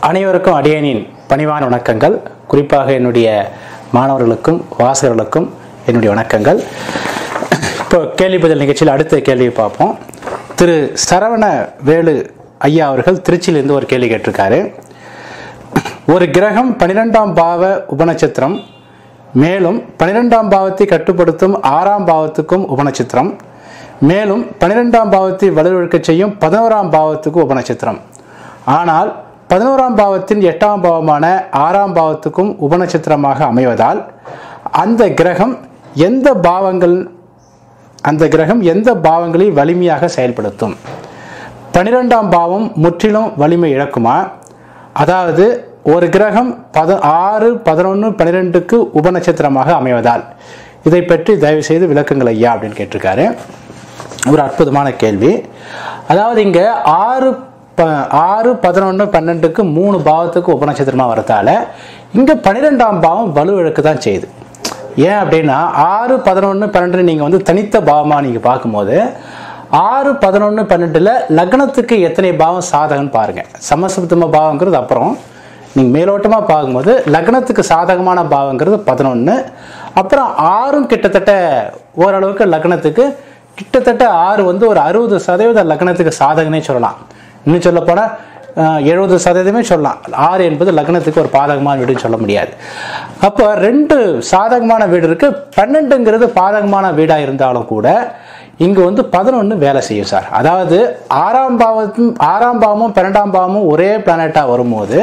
அனைவருக்கும் அடியனின் பணிவான வணக்கங்கள் குறிப்பாக என்னுடைய மாணவர்களுக்கும் வாசகர்களுக்கும் என்னுடைய வணக்கங்கள் இப்போ கேள்வி பதில் நிகழ்ச்சியில் அடுத்த கேள்வியை பார்ப்போம் திரு சரவண வேலு ஐயா அவர்கள் திருச்சியிலிருந்து ஒரு கேள்வி கேட்டிருக்காரு ஒரு கிரகம் பனிரெண்டாம் பாவ உபநட்சத்திரம் மேலும் பனிரெண்டாம் பாவத்தை கட்டுப்படுத்தும் ஆறாம் பாவத்துக்கும் உபநட்சத்திரம் மேலும் பனிரெண்டாம் பாவத்தை வலுவிழக்கச் செய்யும் பதினோராம் பாவத்துக்கு உபநட்சத்திரம் ஆனால் பதினோராம் பாவத்தின் எட்டாம் பாவமான ஆறாம் பாவத்துக்கும் உபநட்சத்திரமாக அமைவதால் அந்த கிரகம் எந்த பாவங்கள் அந்த கிரகம் எந்த பாவங்களை வலிமையாக செயல்படுத்தும் பனிரெண்டாம் பாவம் முற்றிலும் வலிமை இழக்குமா அதாவது ஒரு கிரகம் பத ஆறு பதினொன்று பன்னிரெண்டுக்கு உபநட்சத்திரமாக அமைவதால் இதை பற்றி தயவு செய்து விளக்குங்கள் ஐயா அப்படின்னு கேட்டிருக்காரு ஒரு அற்புதமான கேள்வி அதாவது இங்கே ஆறு ப ஆறு பதினொன்று பன்னெண்டுக்கு மூணு பாவத்துக்கு உபநட்சத்திரமாக வரதால இங்கே பன்னிரெண்டாம் பாவம் வலுவிழக்கு தான் செய்யுது ஏன் அப்படின்னா ஆறு பதினொன்று பன்னெண்டு நீங்கள் வந்து தனித்த பாவமாக நீங்கள் பார்க்கும்போது ஆறு பதினொன்று பன்னெண்டில் லக்னத்துக்கு எத்தனை பாவம் சாதகம்னு பாருங்கள் சமசப்தம பாவங்கிறது அப்புறம் நீங்கள் மேலோட்டமாக பார்க்கும்போது லக்னத்துக்கு சாதகமான பாவங்கிறது பதினொன்று அப்புறம் ஆறும் கிட்டத்தட்ட ஓரளவுக்கு லக்னத்துக்கு கிட்டத்தட்ட ஆறு வந்து ஒரு அறுபது சதவீத லக்னத்துக்கு சாதகனே சொல்லலாம் இன்னும் சொல்ல போனால் எழுபது சதவீதமே சொல்லலாம் ஆறு என்பது லக்னத்துக்கு ஒரு பாதகமான வீடுன்னு சொல்ல முடியாது அப்போ ரெண்டு சாதகமான வீடு இருக்கு பன்னெண்டுங்கிறது பாதகமான வீடாக இருந்தாலும் கூட இங்கே வந்து பதினொன்று வேலை செய்யும் சார் அதாவது ஆறாம் பாவத்தும் ஆறாம் பாவமும் பன்னெண்டாம் பாவமும் ஒரே பிளானட்டாக வரும்போது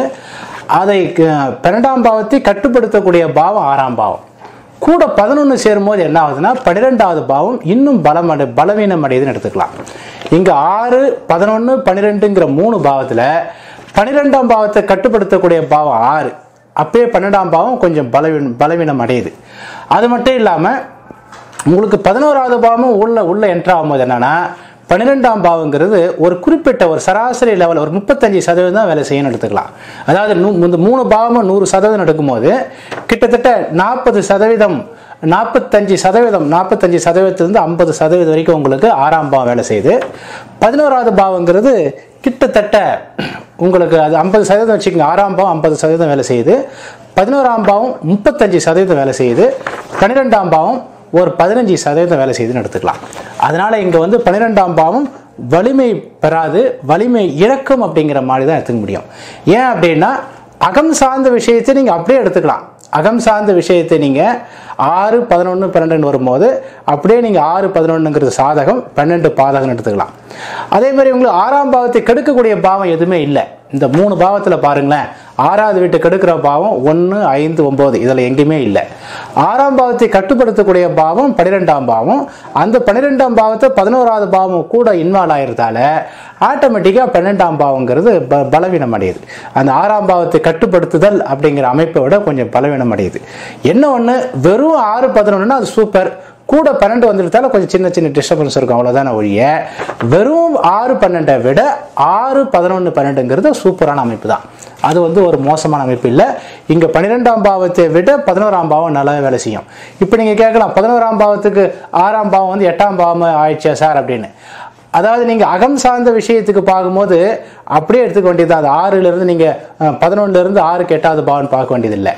அதை க- பன்னெண்டாம் பாவத்தை கட்டுப்படுத்தக்கூடிய பாவம் ஆறாம் பாவம் கூட பதினொன்று சேரும்போது என்ன ஆகுதுன்னா பன்னிரெண்டாவது பாவம் இன்னும் பலம் அடை பலவீனம் அடையுதுன்னு எடுத்துக்கலாம் இங்கே ஆறு பதினொன்று பன்னிரெண்டுங்கிற மூணு பாவத்தில் பன்னிரெண்டாம் பாவத்தை கட்டுப்படுத்தக்கூடிய பாவம் ஆறு அப்பயே பன்னெண்டாம் பாவம் கொஞ்சம் பலவீனம் பலவீனம் அடையுது அது மட்டும் இல்லாமல் உங்களுக்கு பதினோராவது பாவமும் உள்ள உள்ள என்ட்ரு ஆகும்போது என்னன்னா பன்னிரெண்டாம் பாவங்கிறது ஒரு குறிப்பிட்ட ஒரு சராசரி லெவல் ஒரு முப்பத்தஞ்சு சதவீதம் தான் வேலை செய்யணும்னு எடுத்துக்கலாம் அதாவது நூ- இந்த மூணு பாவமும் நூறு சதவீதம் எடுக்கும்போது கிட்டத்தட்ட நாற்பது சதவீதம் நாற்பத்தஞ்சு சதவீதம் நாற்பத்தஞ்சு சதவீதத்திலிருந்து ஐம்பது சதவீதம் வரைக்கும் உங்களுக்கு ஆறாம் பாவம் வேலை செய்யுது பதினோராவது பாவங்கிறது கிட்டத்தட்ட உங்களுக்கு அது ஐம்பது சதவீதம் வச்சுக்கோங்க ஆறாம் பாவம் ஐம்பது சதவீதம் வேலை செய்யுது பதினோராம் பாவம் முப்பத்தஞ்சு சதவீதம் வேலை செய்யுது பன்னிரெண்டாம் பாவம் ஒரு பதினஞ்சு சதவீதம் வேலை செய்யுதுன்னு எடுத்துக்கலாம் அதனால இங்க வந்து பன்னிரெண்டாம் பாவம் வலிமை பெறாது வலிமை இழக்கும் அப்படிங்கிற மாதிரி தான் எடுத்துக்க முடியும் ஏன் அப்படின்னா அகம் சார்ந்த விஷயத்தை நீங்க அப்படியே எடுத்துக்கலாம் அகம் சார்ந்த விஷயத்தை நீங்க ஆறு பதினொன்று பன்னெண்டுன்னு வரும்போது அப்படியே நீங்க ஆறு பதினொன்றுங்கிறது சாதகம் பன்னெண்டு பாதகம் எடுத்துக்கலாம் அதே மாதிரி உங்களுக்கு ஆறாம் பாவத்தை கெடுக்கக்கூடிய பாவம் எதுவுமே இல்லை இந்த மூணு பாவத்தில் பாருங்களேன் ஆறாவது வீட்டு கெடுக்கிற பாவம் ஒன்று ஐந்து ஒம்பது இதில் எங்கேயுமே இல்லை ஆறாம் பாவத்தை கட்டுப்படுத்தக்கூடிய பாவம் பன்னிரெண்டாம் பாவம் அந்த பன்னிரெண்டாம் பாவத்தை பதினோராவது பாவம் கூட இன்வால்வ் ஆயிருந்தால ஆட்டோமேட்டிக்காக பன்னெண்டாம் பாவங்கிறது ப பலவீனம் அடையுது அந்த ஆறாம் பாவத்தை கட்டுப்படுத்துதல் அப்படிங்கிற அமைப்பை விட கொஞ்சம் பலவீனம் அடையுது என்ன ஒன்று வெறும் ஆறு பதினொன்றுனா அது சூப்பர் கூட பன்னெண்டு வந்துட்டால கொஞ்சம் சின்ன சின்ன டிஸ்டர்பன்ஸ் இருக்கும் அவ்வளோதான ஒழிய வெறும் ஆறு பன்னெண்டை விட ஆறு பதினொன்று பன்னெண்டுங்கிறது சூப்பரான அமைப்பு தான் அது வந்து ஒரு மோசமான அமைப்பு இல்லை இங்கே பன்னிரெண்டாம் பாவத்தை விட பதினோராம் பாவம் நல்லாவே வேலை செய்யும் இப்போ நீங்கள் கேட்கலாம் பதினோராம் பாவத்துக்கு ஆறாம் பாவம் வந்து எட்டாம் பாவம் ஆயிடுச்சா சார் அப்படின்னு அதாவது நீங்கள் அகம் சார்ந்த விஷயத்துக்கு பார்க்கும்போது அப்படியே எடுத்துக்க வேண்டியது அது ஆறுலேருந்து நீங்கள் பதினொன்றுலேருந்து ஆறுக்கு எட்டாவது பாவம்னு பார்க்க வேண்டியதில்லை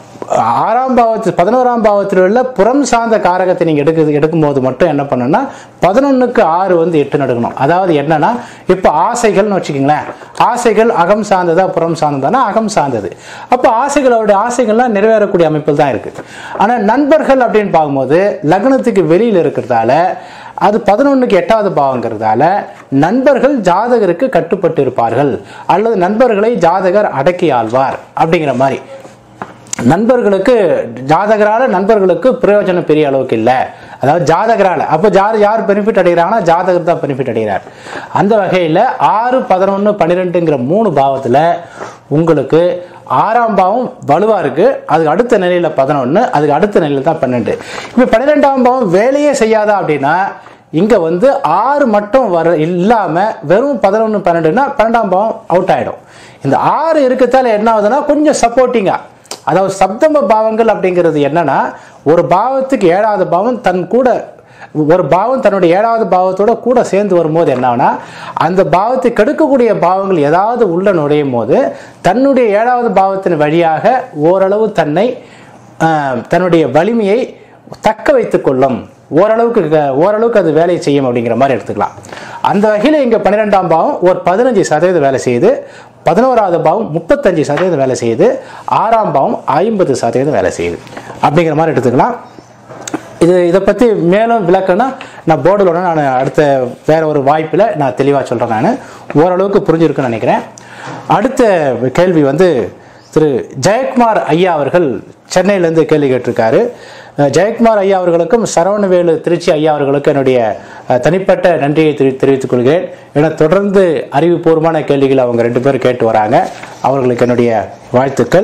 ஆறாம் பாவத்து பதினோராம் பாவத்தில் உள்ள புறம் சார்ந்த காரகத்தை நீங்கள் எடுக்க எடுக்கும்போது மட்டும் என்ன பண்ணணும்னா பதினொன்றுக்கு ஆறு வந்து எட்டு நடக்கணும் அதாவது என்னன்னா இப்போ ஆசைகள்னு வச்சுக்கோங்களேன் ஆசைகள் அகம் சார்ந்ததா புறம் சார்ந்ததானா அகம் சார்ந்தது அப்போ ஆசைகளோட ஆசைகள்லாம் நிறைவேறக்கூடிய அமைப்பில் தான் இருக்குது ஆனால் நண்பர்கள் அப்படின்னு பார்க்கும்போது லக்னத்துக்கு வெளியில் இருக்கிறதால அது பதினொன்றுக்கு எட்டாவது பாவங்கிறதால நண்பர்கள் ஜாதகருக்கு கட்டுப்பட்டு இருப்பார்கள் அல்லது நண்பர்களை ஜாதகர் அடக்கி ஆள்வார் அப்படிங்கிற மாதிரி நண்பர்களுக்கு ஜாதகரால நண்பர்களுக்கு பிரயோஜனம் பெரிய அளவுக்கு இல்லை அதாவது ஜாதகரால அப்போ யார் யார் பெனிஃபிட் அடைகிறாங்கன்னா ஜாதகர் தான் பெனிஃபிட் அடைகிறார் அந்த வகையில் ஆறு பதினொன்று பன்னிரெண்டுங்கிற மூணு பாவத்தில் உங்களுக்கு ஆறாம் பாவம் வலுவா இருக்கு அதுக்கு அடுத்த நிலையில பதினொன்று அதுக்கு அடுத்த நிலையில தான் பன்னெண்டு இப்போ பன்னிரெண்டாம் பாவம் வேலையே செய்யாதா அப்படின்னா இங்க வந்து ஆறு மட்டும் வர இல்லாம வெறும் பதினொன்று பன்னெண்டுனா பன்னெண்டாம் பாவம் அவுட் ஆயிடும் இந்த ஆறு இருக்கத்தால என்ன ஆகுதுன்னா கொஞ்சம் சப்போர்ட்டிங்கா அதாவது சப்தம பாவங்கள் அப்படிங்கிறது என்னன்னா ஒரு பாவத்துக்கு ஏழாவது பாவம் தன் கூட ஒரு பாவம் தன்னுடைய ஏழாவது பாவத்தோட கூட சேர்ந்து வரும்போது என்னன்னா அந்த பாவத்தை கெடுக்கக்கூடிய பாவங்கள் ஏதாவது உள்ள நுழையும் போது தன்னுடைய ஏழாவது பாவத்தின் வழியாக ஓரளவு தன்னை ஆஹ், தன்னுடைய வலிமையை தக்க வைத்துக் கொள்ளும் ஓரளவுக்கு க- ஓரளவுக்கு அது வேலையை செய்யும் அப்படிங்கிற மாதிரி எடுத்துக்கலாம் அந்த வகையில் இங்கே பன்னிரெண்டாம் பாவம் ஒரு பதினஞ்சு சதவீதம் வேலை செய்யுது பதினோராவது பாவம் முப்பத்தஞ்சு சதவீதம் வேலை செய்யுது ஆறாம் பாவம் ஐம்பது சதவீதம் வேலை செய்யுது அப்படிங்கிற மாதிரி எடுத்துக்கலாம் இது இதை பற்றி மேலும் விளக்கம்னா நான் போர்டில் நான் அடுத்த வேற ஒரு வாய்ப்பில் நான் தெளிவாக சொல்கிறேன் நான் ஓரளவுக்கு புரிஞ்சிருக்குன்னு நினைக்கிறேன் அடுத்த கேள்வி வந்து திரு ஜெயக்குமார் ஐயா அவர்கள் சென்னையிலேருந்து கேள்வி கேட்டிருக்காரு அஹ் ஜெயக்குமார் ஐயா அவர்களுக்கும் சரவணவேலு திருச்சி ஐயா அவர்களுக்கும் என்னுடைய அஹ், தனிப்பட்ட நன்றியை தெரி தெரிவித்துக் கொள்கிறேன் ஏன்னா தொடர்ந்து அறிவுபூர்வமான கேள்விகளை அவங்க ரெண்டு பேரும் கேட்டு வராங்க அவர்களுக்கு என்னுடைய வாழ்த்துக்கள்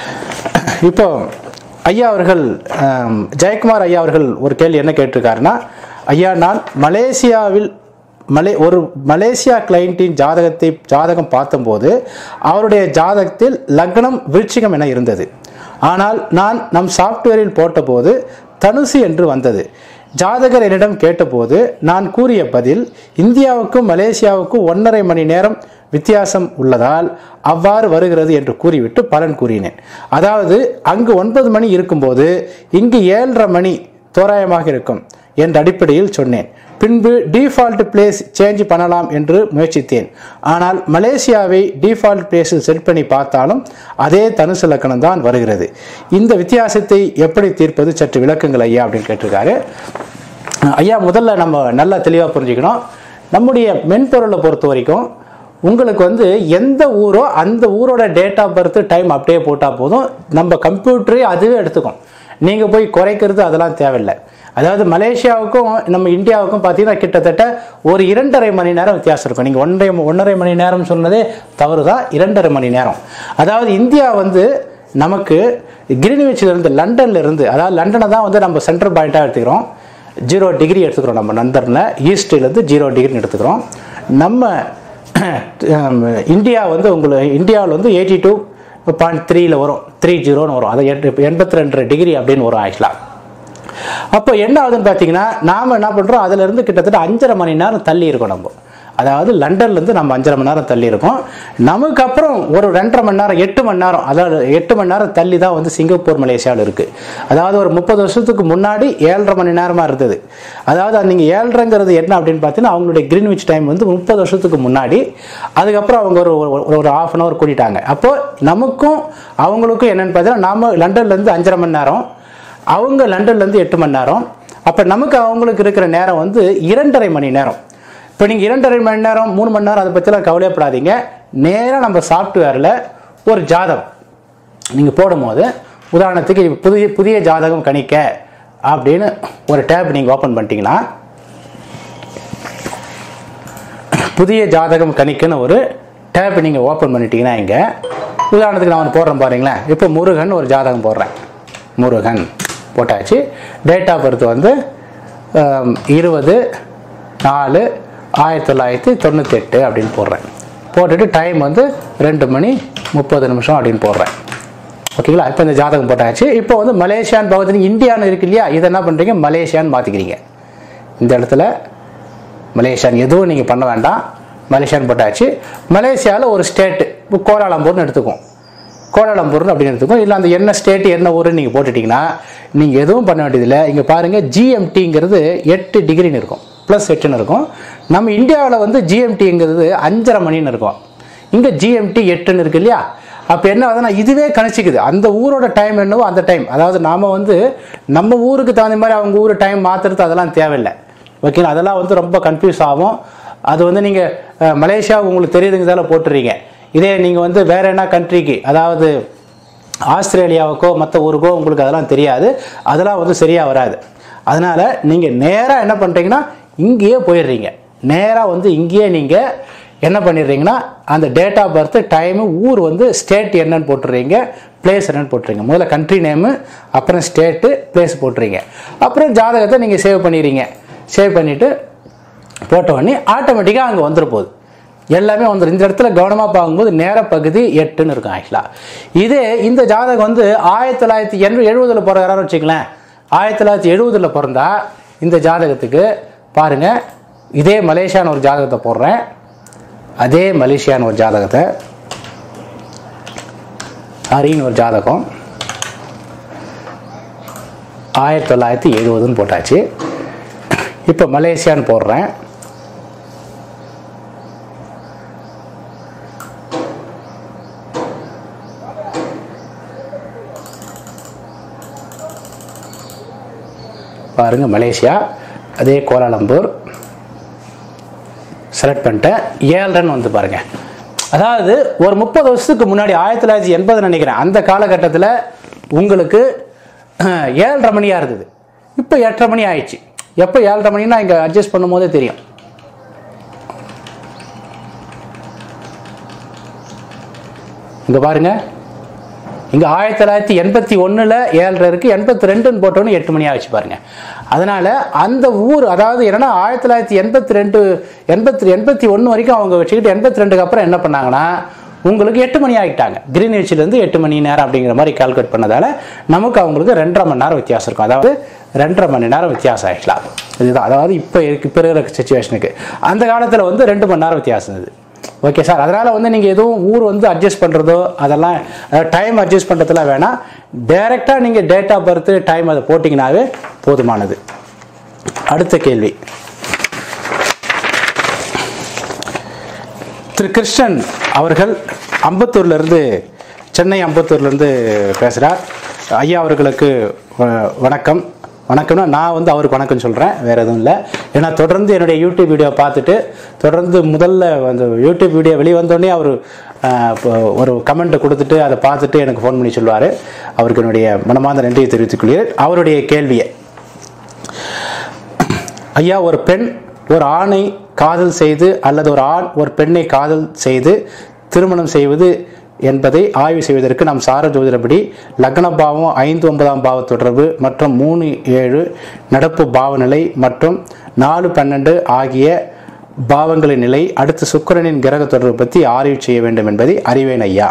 இப்போ ஐயா அவர்கள் ஆம், ஜெயக்குமார் ஐயா அவர்கள் ஒரு கேள்வி என்ன கேட்டிருக்காருன்னா ஐயா நான் மலேசியாவில் மலே ஒரு மலேசியா கிளையண்டின் ஜாதகத்தை ஜாதகம் பார்த்தபோது அவருடைய ஜாதகத்தில் லக்னம் விருச்சிகம் என இருந்தது ஆனால் நான் நம் சாஃப்ட்வேரில் போட்டபோது தனுசு என்று வந்தது ஜாதகர் என்னிடம் கேட்டபோது நான் கூறிய பதில் இந்தியாவுக்கும் மலேசியாவுக்கும் ஒன்றரை மணி நேரம் வித்தியாசம் உள்ளதால் அவ்வாறு வருகிறது என்று கூறிவிட்டு பலன் கூறினேன் அதாவது அங்கு ஒன்பது மணி இருக்கும்போது இங்கு ஏழரை மணி தோராயமாக இருக்கும் என்ற அடிப்படையில் சொன்னேன் பின்பு டிஃபால்ட் பிளேஸ் சேஞ்ச் பண்ணலாம் என்று முயற்சித்தேன் ஆனால் மலேசியாவை டிஃபால்ட் பிளேஸில் செட் பண்ணி பார்த்தாலும் அதே தனுசு லக்கணம் தான் வருகிறது இந்த வித்தியாசத்தை எப்படி தீர்ப்பது சற்று விளக்குங்கள் ஐயா அப்படின்னு கேட்டிருக்காரு ஐயா முதல்ல நம்ம நல்லா தெளிவாக புரிஞ்சுக்கணும் நம்முடைய மென்பொருளை பொறுத்த வரைக்கும் உங்களுக்கு வந்து எந்த ஊரோ அந்த ஊரோட டேட் ஆஃப் பர்த் டைம் அப்படியே போட்டால் போதும் நம்ம கம்ப்யூட்டரே அதுவே எடுத்துக்கும் நீங்கள் போய் குறைக்கிறது அதெல்லாம் தேவையில்லை அதாவது மலேசியாவுக்கும் நம்ம இந்தியாவுக்கும் பார்த்தீங்கன்னா கிட்டத்தட்ட ஒரு இரண்டரை மணி நேரம் வித்தியாசம் இருக்கும் நீங்கள் ஒன்றரை ஒன்றரை மணி நேரம் சொன்னதே தவறு தான் இரண்டரை மணி நேரம் அதாவது இந்தியா வந்து நமக்கு கிரீன்விச்சில் இருந்து லண்டன்ல இருந்து அதாவது லண்டனை தான் வந்து நம்ம சென்ட்ரல் பாயிண்ட்டாக எடுத்துக்கிறோம் ஜீரோ டிகிரி எடுத்துக்கிறோம் நம்ம நந்தரில் ஈஸ்ட்லேருந்து ஜீரோ டிகிரின்னு எடுத்துக்கிறோம் நம்ம இந்தியா வந்து உங்களுக்கு இந்தியாவில் வந்து எயிட்டி டூ பாயிண்ட் த்ரீல வரும் த்ரீ ஜீரோன்னு வரும் அது எட்டு எண்பத்தி ரெண்டு டிகிரி அப்படின்னு வரும் ஆக்சுவலாக அப்போ என்ன ஆகுதுன்னு பார்த்தீங்கன்னா நாம் என்ன பண்ணுறோம் அதுலேருந்து கிட்டத்தட்ட அஞ்சரை மணி நேரம் தள்ளி இருக்கோம் நம்ம அதாவது லண்டன்லேருந்து நம்ம அஞ்சரை மணி நேரம் தள்ளி இருக்கோம் நமக்கு அப்புறம் ஒரு ரெண்டரை மணி நேரம் எட்டு மணி நேரம் அதாவது எட்டு மணி நேரம் தள்ளி தான் வந்து சிங்கப்பூர் மலேசியாவில் இருக்குது அதாவது ஒரு முப்பது வருஷத்துக்கு முன்னாடி ஏழரை மணி நேரமாக இருந்தது அதாவது நீங்கள் ஏழரைங்கிறது என்ன அப்படின்னு பார்த்தீங்கன்னா அவங்களுடைய கிரீன்விச் டைம் வந்து முப்பது வருஷத்துக்கு முன்னாடி அதுக்கப்புறம் அவங்க ஒரு ஒரு- ஒரு ஆஃப் அன் ஹவர் கூட்டிட்டாங்க அப்போ நமக்கும் அவங்களுக்கும் என்னன்னு பார்த்தீங்கன்னா நாம லண்டன்லேருந்து அஞ்சரை மணி நேரம் அவங்க லண்டன்லேருந்து எட்டு மணி நேரம் அப்போ நமக்கு அவங்களுக்கு இருக்கிற நேரம் வந்து இரண்டரை மணி நேரம் இப்போ நீங்கள் இரண்டரை மணி நேரம் மூணு மணி நேரம் அதை பற்றிலாம் கவலைப்படாதீங்க நேராக நம்ம சாஃப்ட்வேரில் ஒரு ஜாதகம் நீங்கள் போடும்போது உதாரணத்துக்கு இப்ப புதிய புதிய ஜாதகம் கணிக்க அப்படின்னு ஒரு டேப் நீங்கள் ஓப்பன் பண்ணிட்டீங்கன்னா புதிய ஜாதகம் கணிக்குன்னு ஒரு டேப் நீங்கள் ஓப்பன் பண்ணிட்டீங்கன்னா இங்கே உதாரணத்துக்கு நான் ஒன்று போடுறேன் பாருங்களேன் இப்போ முருகன் ஒரு ஜாதகம் போடுறேன் முருகன் போட்டாச்சு டேட் ஆஃப் பர்த் வந்து இருபது நாலு ஆயிரத்தி தொள்ளாயிரத்தி தொண்ணூத்தெட்டு அப்படின்னு போடுறேன் போட்டுட்டு டைம் வந்து ரெண்டு மணி முப்பது நிமிஷம் அப்படின்னு போடுறேன் ஓகேங்களா இப்போ இந்த ஜாதகம் போட்டாச்சு இப்போ வந்து மலேசியான்னு பக்கத்துல இந்தியான்னு இருக்கு இல்லையா இதை என்ன பண்ணுறீங்க மலேசியான்னு மாற்றிக்கிறீங்க இந்த இடத்துல மலேசியான் எதுவும் நீங்கள் பண்ண வேண்டாம் மலேசியான்னு போட்டாச்சு மலேசியாவில் ஒரு ஸ்டேட்டு இப்போ கோலாலம்பூர்னு எடுத்துக்கும் கோலாலம்பூர்னு அப்படின்னு எடுத்துக்கும் இல்லை அந்த என்ன ஸ்டேட் என்ன ஊருன்னு நீங்கள் போட்டுட்டிங்கன்னா நீங்கள் எதுவும் பண்ண வேண்டியதில்லை இங்கே பாருங்கள் ஜிஎம்டிங்கிறது எட்டு டிகிரின்னு இருக்கும் ப்ளஸ் எட்டுன்னு இருக்கும் நம்ம இந்தியாவில் வந்து ஜிஎம்டிங்கிறது அஞ்சரை மணின்னு இருக்கும் இங்கே ஜிஎம்டி எட்டுன்னு இருக்கு இல்லையா அப்போ என்ன ஆகுதுன்னா இதுவே கணிச்சிக்குது அந்த ஊரோட டைம் என்னவோ அந்த டைம் அதாவது நாம வந்து நம்ம ஊருக்கு தகுந்த மாதிரி அவங்க ஊர் டைம் மாற்றுறது அதெல்லாம் தேவையில்லை ஓகேங்களா அதெல்லாம் வந்து ரொம்ப கன்ஃபியூஸ் ஆகும் அது வந்து நீங்கள் மலேசியா உங்களுக்கு தெரியுதுங்கிறதால போட்டுறீங்க இதே நீங்கள் வந்து வேற என்ன கண்ட்ரிக்கு அதாவது ஆஸ்திரேலியாவுக்கோ மற்ற ஊருக்கோ உங்களுக்கு அதெல்லாம் தெரியாது அதெல்லாம் வந்து சரியாக வராது அதனால் நீங்கள் நேராக என்ன பண்ணுறீங்கன்னா இங்கேயே போயிடுறீங்க நேராக வந்து இங்கேயே நீங்கள் என்ன பண்ணிடுறீங்கன்னா அந்த டேட் ஆஃப் பர்த் டைமு ஊர் வந்து ஸ்டேட் என்னன்னு போட்டுடுறீங்க பிளேஸ் என்னன்னு போட்டுறீங்க முதல்ல கண்ட்ரி நேமு அப்புறம் ஸ்டேட்டு பிளேஸ் போட்டுறீங்க அப்புறம் ஜாதகத்தை நீங்கள் சேவ் பண்ணிடுறீங்க சேவ் பண்ணிவிட்டு போட்ட உடனே ஆட்டோமேட்டிக்காக அங்கே வந்துட போகுது எல்லாமே வந்துடும் இந்த இடத்துல கவனமாக பார்க்கும்போது நேர பகுதி எட்டுன்னு இருக்கும் ஆக்சுவலாக இதே இந்த ஜாதகம் வந்து ஆயிரத்தி தொள்ளாயிரத்தி எண்பது எழுபதில் பிறகுறாரு வச்சுக்கலாம் ஆயிரத்தி தொள்ளாயிரத்தி எழுபதில் பிறந்தா இந்த ஜாதகத்துக்கு பாருங்க இதே மலேசியான்னு ஒரு ஜாதகத்தை போடுறேன் அதே மலேசியான்னு ஒரு ஜாதகத்தை ஹரின்னு ஒரு ஜாதகம் ஆயிரத்தி தொள்ளாயிரத்தி எழுபதுன்னு போட்டாச்சு இப்போ மலேசியான்னு போடுறேன் பாருங்க மலேசியா அதே கோலாலம்பூர் செலக்ட் பண்ணிட்டேன் ஏழு ரன் வந்து பாருங்க அதாவது ஒரு முப்பது வருஷத்துக்கு முன்னாடி ஆயிரத்தி தொள்ளாயிரத்தி எண்பது நினைக்கிறேன் அந்த காலகட்டத்தில் உங்களுக்கு அஹ், ஏழரை மணியாக இருந்தது இப்போ எட்டரை மணி ஆயிடுச்சு எப்போ ஏழரை மணினா இங்கே அட்ஜஸ்ட் பண்ணும்போதே தெரியும் இங்கே பாருங்க இங்கே ஆயிரத்தி தொள்ளாயிரத்தி எண்பத்தி ஒன்றில் ஏழரை இருக்குது எண்பத்தி ரெண்டுன்னு போட்டோன்னு எட்டு மணி ஆச்சு பாருங்க அதனால் அந்த ஊர் அதாவது என்னன்னா ஆயிரத்தி தொள்ளாயிரத்தி எண்பத்தி ரெண்டு எண்பத்தி எண்பத்தி ஒன்று வரைக்கும் அவங்க வச்சுக்கிட்டு எண்பத்தி ரெண்டுக்கு அப்புறம் என்ன பண்ணாங்கன்னா உங்களுக்கு எட்டு மணி ஆகிட்டாங்க கிரீன்விச்சிலேருந்து எட்டு மணி நேரம் அப்படிங்கிற மாதிரி கால்குலேட் பண்ணதால நமக்கு அவங்களுக்கு ரெண்டரை மணி நேரம் வித்தியாசம் இருக்கும் அதாவது ரெண்டரை மணி நேரம் வித்தியாசம் ஆகிக்கலாம் இதுதான் அதாவது இப்போ இருக்கு இப்போ இருக்கிற சுச்சுவேஷனுக்கு அந்த காலத்தில் வந்து ரெண்டு மணி நேரம் வித்தியாசம் இது ஓகே சார் அதனால் வந்து நீங்கள் எதுவும் ஊர் வந்து அட்ஜஸ்ட் பண்ணுறதோ அதெல்லாம் டைம் அட்ஜஸ்ட் பண்ணுறதுலாம் வேணாம் டைரெக்டாக நீங்கள் டேட் ஆஃப் பர்த் டைம் அதை போட்டிங்கனாவே போதுமானது அடுத்த கேள்வி திரு கிருஷ்ணன் அவர்கள் அம்பத்தூர்லேருந்து சென்னை அம்பத்தூர்லேருந்து பேசுகிறார் ஐயா அவர்களுக்கு வ- வணக்கம் வணக்கம்னா நான் வந்து அவருக்கு வணக்கம் சொல்கிறேன் வேறு எதுவும் இல்லை ஏன்னா தொடர்ந்து என்னுடைய யூடியூப் வீடியோ பார்த்துட்டு தொடர்ந்து முதல்ல அந்த யூடியூப் வீடியோ வெளியே வந்தோடனே அவர் ஒரு கமெண்ட்டை கொடுத்துட்டு அதை பார்த்துட்டு எனக்கு ஃபோன் பண்ணி சொல்லுவார் அவருக்கு என்னுடைய மனமார்ந்த நன்றியை தெரிவித்துக் கொள்கிறேன் அவருடைய கேள்வியை ஐயா ஒரு பெண் ஒரு ஆணை காதல் செய்து அல்லது ஒரு ஆண் ஒரு பெண்ணை காதல் செய்து திருமணம் செய்வது என்பதை ஆய்வு செய்வதற்கு நாம் சார ஜோதிடப்படி லக்ன பாவம் ஐந்து ஒன்பதாம் பாவ தொடர்பு மற்றும் மூணு ஏழு நடப்பு பாவநிலை மற்றும் நாலு பன்னெண்டு ஆகிய பாவங்களின் நிலை அடுத்து சுக்கிரனின் கிரக தொடர்பு பற்றி ஆய்வு செய்ய வேண்டும் என்பதை அறிவேன் ஐயா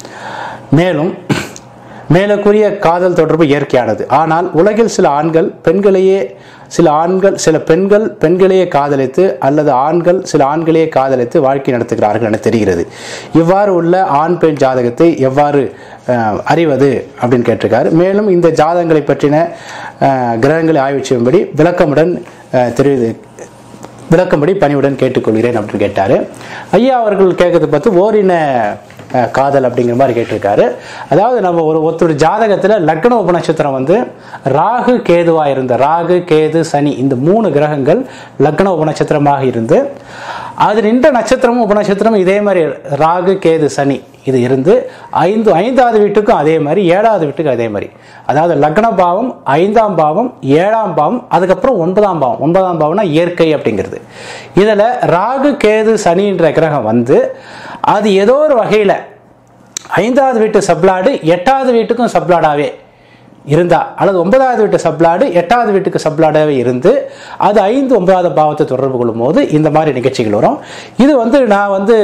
மேலும் மேலக்கூறிய காதல் தொடர்பு இயற்கையானது ஆனால் உலகில் சில ஆண்கள் பெண்களையே சில ஆண்கள் சில பெண்கள் பெண்களையே காதலித்து அல்லது ஆண்கள் சில ஆண்களையே காதலித்து வாழ்க்கை நடத்துகிறார்கள் என தெரிகிறது இவ்வாறு உள்ள ஆண் பெண் ஜாதகத்தை எவ்வாறு அஹ், அறிவது அப்படின்னு கேட்டிருக்காரு மேலும் இந்த ஜாதகங்களை பற்றின அஹ், கிரகங்களை ஆய்வு செய்யும்படி விளக்கமுடன் அஹ், தெரிவி விளக்கும்படி பணிவுடன் கேட்டுக்கொள்கிறேன் அப்படின்னு கேட்டார் ஐயா அவர்கள் கேட்கறது பார்த்து ஓரின அஹ், காதல் அப்படிங்கிற மாதிரி கேட்டிருக்காரு அதாவது நம்ம ஒரு ஒருத்தர் ஜாதகத்தில் லக்ன உபநட்சத்திரம் வந்து ராகு கேதுவாக இருந்த ராகு கேது சனி இந்த மூணு கிரகங்கள் லக்ன உபநட்சத்திரமாக இருந்து அது நின்ற நட்சத்திரமும் உபநட்சத்திரமும் இதே மாதிரி ராகு கேது சனி இது இருந்து ஐந்து ஐந்தாவது வீட்டுக்கும் அதே மாதிரி ஏழாவது வீட்டுக்கும் அதே மாதிரி அதாவது லக்ன பாவம் ஐந்தாம் பாவம் ஏழாம் பாவம் அதுக்கப்புறம் ஒன்பதாம் பாவம் ஒன்பதாம் பாவம்னா இயற்கை அப்படிங்கிறது இதில் ராகு கேது சனின்ற கிரகம் வந்து அது ஏதோ ஒரு வகையில் ஐந்தாவது வீட்டு சப்ளாடு எட்டாவது வீட்டுக்கும் சப்ளாடாவே இருந்தா அல்லது ஒன்பதாவது வீட்டு சப்ளாடு எட்டாவது வீட்டுக்கு சப்ளாடாவே இருந்து அது ஐந்து ஒன்பதாவது பாவத்தை தொடர்பு கொள்ளும் போது இந்த மாதிரி நிகழ்ச்சிகள் வரும் இது வந்து நான் வந்து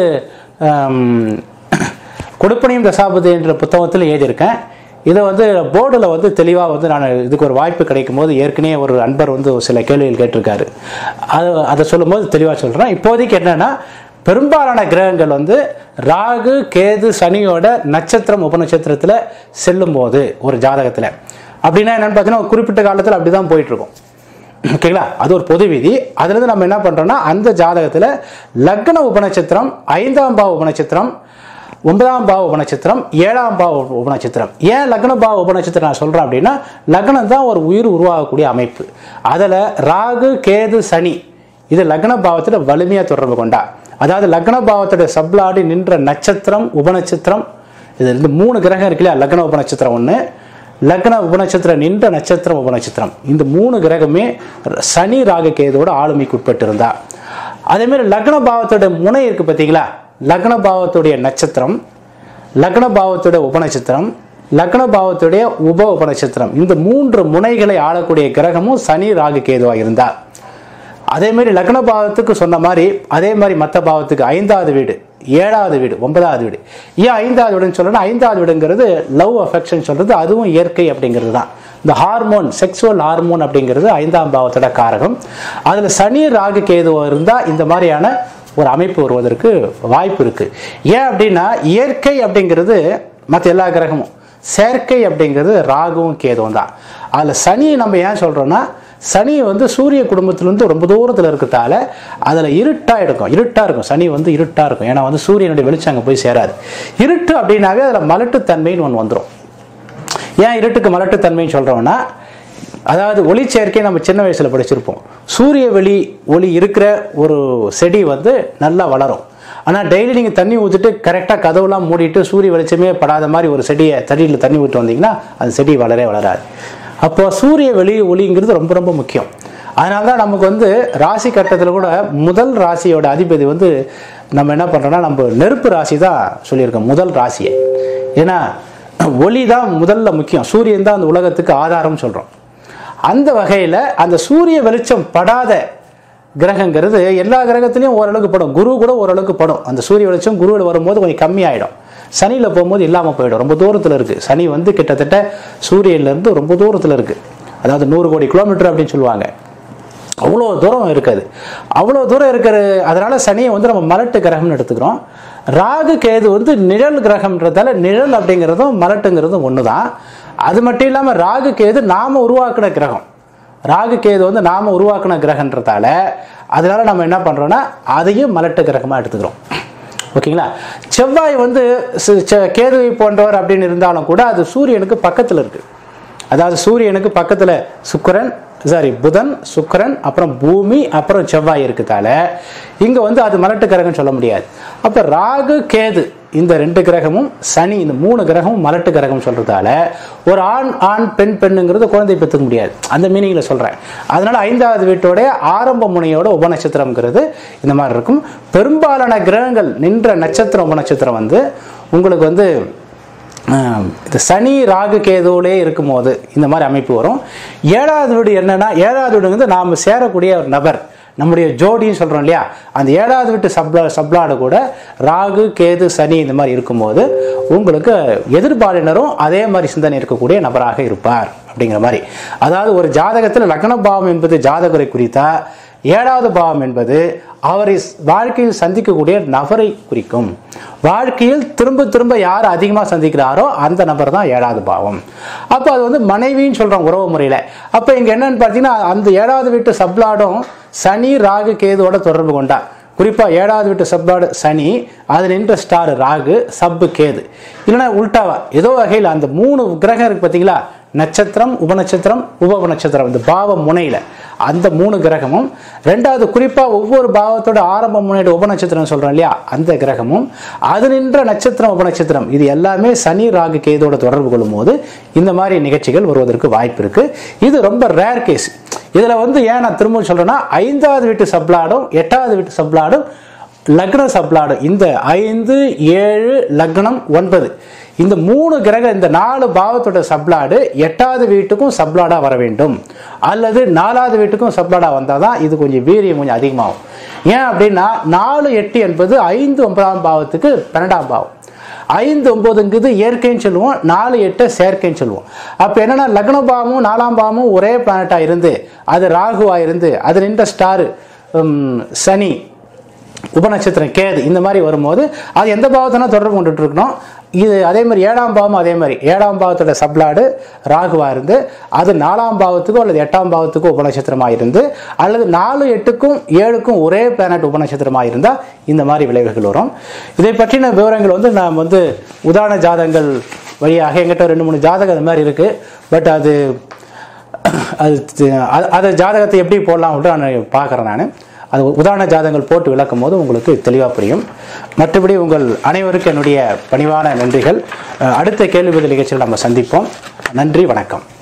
ஆம், கொடுப்பனையும் தசாபதி என்ற புத்தகத்தில் எழுதியிருக்கேன் இதை வந்து போர்டில் வந்து தெளிவாக வந்து நான் இதுக்கு ஒரு வாய்ப்பு கிடைக்கும் போது ஏற்கனவே ஒரு அன்பர் வந்து ஒரு சில கேள்விகள் கேட்டிருக்காரு அது அதை சொல்லும்போது தெளிவாக சொல்கிறேன் இப்போதைக்கு என்னென்னா பெரும்பாலான கிரகங்கள் வந்து ராகு கேது சனியோட நட்சத்திரம் உபநட்சத்திரத்தில் செல்லும்போது ஒரு ஜாதகத்தில் அப்படின்னா என்னென்னு பார்த்தீங்கன்னா ஒரு குறிப்பிட்ட காலத்தில் அப்படி தான் போயிட்டுருக்கும் ஓகேங்களா அது ஒரு பொது விதி அதுலேருந்து நம்ம என்ன பண்ணுறோம்னா அந்த ஜாதகத்தில் லக்ன உபநட்சத்திரம் ஐந்தாம் பாவ உபநட்சத்திரம் ஒன்பதாம் பாவ உபநட்சத்திரம் ஏழாம் பாவ உபநட்சத்திரம் ஏன் லக்ன பாவ உபநட்சத்திரம் நான் சொல்கிறேன் அப்படின்னா லக்னம் தான் ஒரு உயிர் உருவாகக்கூடிய அமைப்பு அதில் ராகு கேது சனி இது லக்ன பாவத்தில் வலிமையாக தொடர்பு கொண்டா அதாவது லக்ன பாவத்தோட சப்ளாடி நின்ற நட்சத்திரம் உபநட்சத்திரம் இது ரெண்டு மூணு கிரகம் இருக்கு இல்லையா லக்ன உபநட்சத்திரம் ஒன்று லக்ன உபநட்சத்திரம் நின்ற நட்சத்திரம் உபநட்சத்திரம் இந்த மூணு கிரகமே சனி ராகு கேதுவோட ஆளுமைக்கு உட்பட்டு இருந்தா அதே மாதிரி லக்ன பாவத்தோட முனை இருக்கு பார்த்தீங்களா லக்ன பாவத்துடைய நட்சத்திரம் லக்ன பாவத்துடைய உபநட்சத்திரம் லக்ன பாவத்துடைய உப உபநட்சத்திரம் இந்த மூன்று முனைகளை ஆளக்கூடிய கிரகமும் சனி ராகு கேதுவா இருந்தா அதே மாதிரி லக்ன பாவத்துக்கு சொன்ன மாதிரி அதே மாதிரி மற்ற பாவத்துக்கு ஐந்தாவது வீடு ஏழாவது வீடு ஒன்பதாவது வீடு ஏன் ஐந்தாவது வீடுன்னு சொல்லணும் ஐந்தாவது வீடுங்கிறது லவ் அஃபெக்ஷன் சொல்றது அதுவும் இயற்கை அப்படிங்கிறது தான் இந்த ஹார்மோன் செக்ஸுவல் ஹார்மோன் அப்படிங்கிறது ஐந்தாம் பாவத்தோட காரகம் அதில் சனி ராகு கேது இருந்தால் இந்த மாதிரியான ஒரு அமைப்பு வருவதற்கு வாய்ப்பு இருக்கு ஏன் அப்படின்னா இயற்கை அப்படிங்கிறது மற்ற எல்லா கிரகமும் செயற்கை அப்படிங்கிறது ராகுவும் கேதுவும் தான் அதில் சனியை நம்ம ஏன் சொல்கிறோன்னா சனி வந்து சூரிய குடும்பத்திலேருந்து ரொம்ப தூரத்தில் இருக்கிறதால அதில் இருட்டாக இருக்கும் இருட்டாக இருக்கும் சனி வந்து இருட்டாக இருக்கும் ஏன்னா வந்து சூரியனுடைய வெளிச்சம் அங்கே போய் சேராது இருட்டு அப்படின்னாவே அதில் மலட்டுத்தன்மைன்னு ஒன்று வந்துடும் ஏன் இருட்டுக்கு மலட்டுத்தன்மைன்னு சொல்கிறோம்னா அதாவது ஒளி சேர்க்கை நம்ம சின்ன வயசில் படிச்சிருப்போம் சூரிய வெளி ஒளி இருக்கிற ஒரு செடி வந்து நல்லா வளரும் ஆனால் டெய்லி நீங்கள் தண்ணி ஊற்றிட்டு கரெக்டாக கதவுலாம் மூடிட்டு சூரிய வெளிச்சமே படாத மாதிரி ஒரு செடியை தண்ணியில் தண்ணி ஊற்றி வந்தீங்கன்னா அந்த செடி வளரவே வளராது அப்போ சூரிய வெளி ஒளிங்கிறது ரொம்ப ரொம்ப முக்கியம் அதனால தான் நமக்கு வந்து ராசி கட்டத்தில் கூட முதல் ராசியோட அதிபதி வந்து நம்ம என்ன பண்ணுறோம்னா நம்ம நெருப்பு ராசி தான் சொல்லியிருக்கோம் முதல் ராசியை ஏன்னா ஒளி தான் முதல்ல முக்கியம் சூரியன் தான் அந்த உலகத்துக்கு ஆதாரம் சொல்கிறோம் அந்த வகையில் அந்த சூரிய வெளிச்சம் படாத கிரகங்கிறது எல்லா கிரகத்துலையும் ஓரளவுக்கு படும் குரு கூட ஓரளவுக்கு படும் அந்த சூரிய வெளிச்சம் குருவில் வரும்போது கொஞ்சம் கம்மியாயிடும் சனியில் போகும்போது இல்லாமல் போயிடும் ரொம்ப தூரத்தில் இருக்குது சனி வந்து கிட்டத்தட்ட சூரியன்லேருந்து ரொம்ப தூரத்தில் இருக்குது அதாவது நூறு கோடி கிலோமீட்டர் அப்படின்னு சொல்லுவாங்க அவ்வளோ தூரம் இருக்காது அவ்வளோ தூரம் இருக்கிற அதனால சனியை வந்து நம்ம மலட்டு கிரகம்னு எடுத்துக்கிறோம் ராகு கேது வந்து நிழல் கிரகம்ன்றதால நிழல் அப்படிங்கிறதும் மலட்டுங்கிறதும் ஒன்று தான் அது மட்டும் இல்லாமல் ராகு கேது நாம உருவாக்கின கிரகம் ராகு கேது வந்து நாம உருவாக்கின கிரகன்றதால அதனால நம்ம என்ன பண்ணுறோம்னா அதையும் மலட்டு கிரகமாக எடுத்துக்கிறோம் ஓகேங்களா செவ்வாய் வந்து சி- செ- கேதுவை போன்றவர் அப்படின்னு இருந்தாலும் கூட அது சூரியனுக்கு பக்கத்தில் இருக்குது அதாவது சூரியனுக்கு பக்கத்தில் சுக்கிரன் சாரி புதன் சுக்கிரன் அப்புறம் பூமி அப்புறம் செவ்வாய் இருக்குதால இங்கே வந்து அது மலட்டு கிரகம் சொல்ல முடியாது அப்போ ராகு கேது இந்த ரெண்டு கிரகமும் சனி இந்த மூணு கிரகமும் மலட்டு கிரகம் சொல்றதால ஒரு ஆண் ஆண் பெண் பெண்ணுங்கிறது குழந்தை பெற்றுக்க முடியாது அந்த மீனிங்கில் சொல்கிறேன் அதனால ஐந்தாவது வீட்டோடைய ஆரம்ப முனையோட உபநட்சத்திரம்ங்கிறது இந்த மாதிரி இருக்கும் பெரும்பாலான கிரகங்கள் நின்ற நட்சத்திரம் உபநட்சத்திரம் வந்து உங்களுக்கு வந்து ஆஹ் இது சனி ராகு கேதுவிலே இருக்கும்போது இந்த மாதிரி அமைப்பு வரும் ஏழாவது வீடு என்னன்னா ஏழாவது வீடு வந்து நாம் சேரக்கூடிய ஒரு நபர் நம்முடைய ஜோடின்னு சொல்கிறோம் இல்லையா அந்த ஏழாவது வீட்டு சப்ளா சப்ளாடு கூட ராகு கேது சனி இந்த மாதிரி இருக்கும்போது உங்களுக்கு எதிர்பாலினரும் அதே மாதிரி சிந்தனை இருக்கக்கூடிய நபராக இருப்பார் அப்படிங்கிற மாதிரி அதாவது ஒரு ஜாதகத்தில் லக்ன பாவம் என்பது ஜாதகரை குறித்தா ஏழாவது பாவம் என்பது அவரை வாழ்க்கையில் சந்திக்கக்கூடிய நபரை குறிக்கும் வாழ்க்கையில் திரும்ப திரும்ப யார் அதிகமாக சந்திக்கிறாரோ அந்த நபர் தான் ஏழாவது பாவம் அப்போ அது வந்து மனைவின்னு சொல்கிறோம் உறவு முறையில் அப்போ இங்கே என்னன்னு பார்த்தீங்கன்னா அந்த ஏழாவது வீட்டு சப்ளாடும் சனி ராகு கேதுவோட தொடர்பு கொண்டா குறிப்பாக ஏழாவது வீட்டு சப்ளாடு சனி அது நின்ற ஸ்டார் ராகு சப்பு கேது இல்லைன்னா உல்டாவா ஏதோ வகையில் அந்த மூணு கிரகம் இருக்கு பார்த்தீங்களா நட்சத்திரம் உபநட்சத்திரம் உப நட்சத்திரம் இந்த பாவ முனையில் அந்த மூணு கிரகமும் ரெண்டாவது குறிப்பாக ஒவ்வொரு பாவத்தோட ஆரம்ப முனையோட உபநட்சத்திரம் சொல்கிறோம் இல்லையா அந்த கிரகமும் அது நின்ற நட்சத்திரம் உபநட்சத்திரம் இது எல்லாமே சனி ராகு கேதோட தொடர்பு கொள்ளும்போது இந்த மாதிரி நிகழ்ச்சிகள் வருவதற்கு வாய்ப்பு இருக்கு இது ரொம்ப ரேர் கேஸ் இதில் வந்து ஏன் நான் திரும்ப சொல்றேன்னா ஐந்தாவது வீட்டு சப்ளாடும் எட்டாவது வீட்டு சப்ளாடும் லக்ன சப்ளாடு இந்த ஐந்து ஏழு லக்னம் ஒன்பது இந்த மூணு கிரக இந்த நாலு பாவத்தோட சப்ளாடு எட்டாவது வீட்டுக்கும் சப்ளாடா வர வேண்டும் அல்லது நாலாவது வீட்டுக்கும் சப்ளாடா வந்தால் தான் இது கொஞ்சம் வீரியம் கொஞ்சம் அதிகமாகும் ஏன் அப்படின்னா நாலு எட்டு என்பது ஐந்து ஒன்பதாம் பாவத்துக்கு பன்னெண்டாம் பாவம் ஐந்து ஒன்பதுங்கிறது இயற்கைன்னு சொல்லுவோம் நாலு எட்டு செயற்கைன்னு சொல்லுவோம் அப்போ என்னன்னா லக்ன பாவமும் நாலாம் பாவமும் ஒரே பிளானட்டாக இருந்து அது ராகுவா இருந்து அது நின்ற ஸ்டாரு சனி உபநட்சத்திரம் கேது இந்த மாதிரி வரும்போது அது எந்த பாவத்தினா தொடர்பு கொண்டுட்டு இருக்கணும் இது அதே மாதிரி ஏழாம் பாவம் அதே மாதிரி ஏழாம் பாவத்தோட சப்ளாடு ராகுவா இருந்து அது நாலாம் பாவத்துக்கோ அல்லது எட்டாம் பாவத்துக்கோ உபநட்சத்திரமாக இருந்து அல்லது நாலு எட்டுக்கும் ஏழுக்கும் ஒரே பிளானட் உபநட்சத்திரமாக இருந்தால் இந்த மாதிரி விளைவுகள் வரும் இதை பற்றின விவரங்கள் வந்து நாம் வந்து உதாரண ஜாதகங்கள் வழியாக எங்கிட்ட ரெண்டு மூணு ஜாதகம் அது மாதிரி இருக்குது பட் அது அது அது- அது ஜாதகத்தை எப்படி போடலாம் அப்படின்னு நான் பார்க்குறேன் நான் அது உதாரண ஜாதகங்கள் போட்டு விளக்கும் போது உங்களுக்கு தெளிவாக புரியும் மற்றபடி உங்கள் அனைவருக்கும் என்னுடைய பணிவான நன்றிகள் அஹ் அடுத்த கேள்வி பதில் நிகழ்ச்சியில் நம்ம சந்திப்போம் நன்றி வணக்கம்